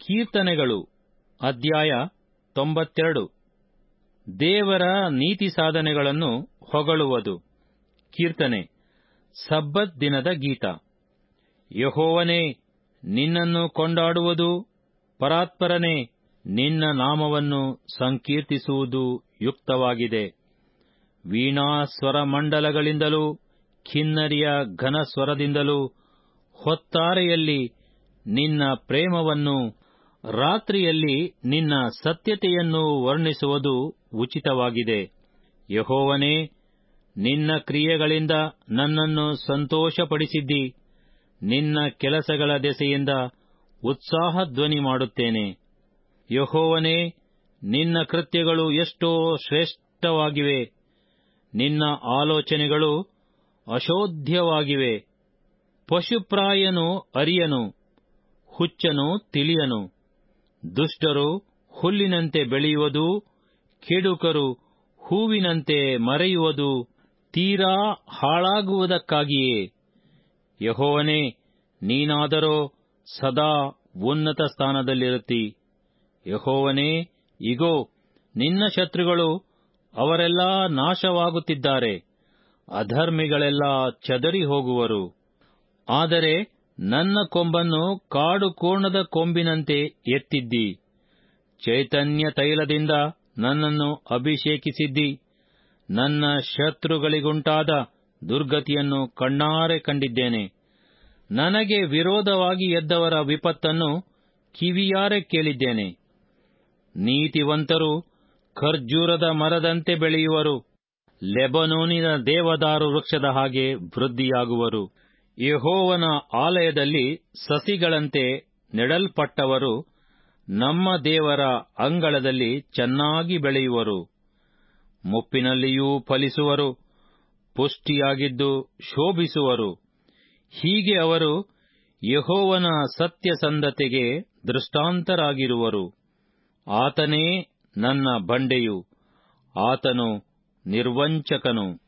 ಕೀರ್ತನೆಗಳು ಅಧ್ಯಾಯ ತೊಂಬತ್ತೆರಡು ದೇವರ ನೀತಿ ಸಾಧನೆಗಳನ್ನು ಹೊಗಳುವುದು ಕೀರ್ತನೆ ಸಬ್ಬತ್ ದಿನದ ಗೀತ ಯಹೋವನೇ ನಿನ್ನನ್ನು ಕೊಂಡಾಡುವುದು ಪರಾತ್ಪರನೇ ನಿನ್ನ ನಾಮವನ್ನು ಸಂಕೀರ್ತಿಸುವುದು ಯುಕ್ತವಾಗಿದೆ ವೀಣಾ ಸ್ವರಮಂಡಲಗಳಿಂದಲೂ ಖಿನ್ನರಿಯ ಘನ ಸ್ವರದಿಂದಲೂ ಹೊತ್ತಾರೆಯಲ್ಲಿ ನಿನ್ನ ಪ್ರೇಮವನ್ನು ರಾತ್ರಿಯಲ್ಲಿ ನಿನ್ನ ಸತ್ಯತೆಯನ್ನು ವರ್ಣಿಸುವುದು ಉಚಿತವಾಗಿದೆ ಯಹೋವನೇ ನಿನ್ನ ಕ್ರಿಯೆಗಳಿಂದ ನನ್ನನ್ನು ಸಂತೋಷಪಡಿಸಿದ್ದಿ ನಿನ್ನ ಕೆಲಸಗಳ ದೆಸೆಯಿಂದ ಉತ್ಸಾಹ ಧ್ವನಿ ಮಾಡುತ್ತೇನೆ ಯಹೋವನೇ ನಿನ್ನ ಕೃತ್ಯಗಳು ಎಷ್ಟೋ ಶ್ರೇಷ್ಠವಾಗಿವೆ ನಿನ್ನ ಆಲೋಚನೆಗಳು ಅಶೋಧ್ಯವಾಗಿವೆ ಪಶುಪ್ರಾಯನು ಅರಿಯನು ಹುಚ್ಚನು ತಿಳಿಯನು ದುಷ್ಟರು ಹುಲ್ಲಿನಂತೆ ಬೆಳೆಯುವುದು ಕೆಡುಕರು ಹೂವಿನಂತೆ ಮರೆಯುವುದು ತೀರಾ ಹಾಳಾಗುವುದಕ್ಕಾಗಿಯೇ ಯಹೋವನೇ ನೀನಾದರೋ ಸದಾ ಉನ್ನತ ಸ್ಥಾನದಲ್ಲಿರುತ್ತಿ ಯಹೋವನೇ ಇಗೋ ನಿನ್ನ ಶತ್ರುಗಳು ಅವರೆಲ್ಲ ನಾಶವಾಗುತ್ತಿದ್ದಾರೆ ಅಧರ್ಮಿಗಳೆಲ್ಲ ಚದರಿ ಹೋಗುವರು ಆದರೆ ನನ್ನ ಕೊಂಬನ್ನು ಕಾಡು ಕೋಣದ ಕೊಂಬಿನಂತೆ ಎತ್ತಿದ್ದಿ ಚೈತನ್ಯ ತೈಲದಿಂದ ನನ್ನನ್ನು ಅಭಿಷೇಕಿಸಿದ್ದಿ ನನ್ನ ಶತ್ರುಗಳಿಗುಂಟಾದ ದುರ್ಗತಿಯನ್ನು ಕಣ್ಣಾರೆ ಕಂಡಿದ್ದೇನೆ ನನಗೆ ವಿರೋಧವಾಗಿ ಎದ್ದವರ ವಿಪತ್ತನ್ನು ಕಿವಿಯಾರೆ ಕೇಳಿದ್ದೇನೆ ನೀತಿವಂತರು ಖರ್ಜೂರದ ಮರದಂತೆ ಬೆಳೆಯುವರು ಲೆಬನೋನಿನ ದೇವದಾರು ವೃಕ್ಷದ ಹಾಗೆ ವೃದ್ಧಿಯಾಗುವರು ಯಹೋವನ ಆಲಯದಲ್ಲಿ ಸಸಿಗಳಂತೆ ನೆಡಲ್ಪಟ್ಟವರು ನಮ್ಮ ದೇವರ ಅಂಗಳದಲ್ಲಿ ಚೆನ್ನಾಗಿ ಬೆಳೆಯುವರು ಮುಪ್ಪಿನಲ್ಲಿಯೂ ಫಲಿಸುವರು ಪುಷ್ಟಿಯಾಗಿದ್ದು ಶೋಭಿಸುವರು ಹೀಗೆ ಅವರು ಯಹೋವನ ಸತ್ಯಸಂಧತೆಗೆ ದೃಷ್ಟಾಂತರಾಗಿರುವರು ಆತನೇ ನನ್ನ ಬಂಡೆಯು ಆತನು ನಿರ್ವಂಚಕನು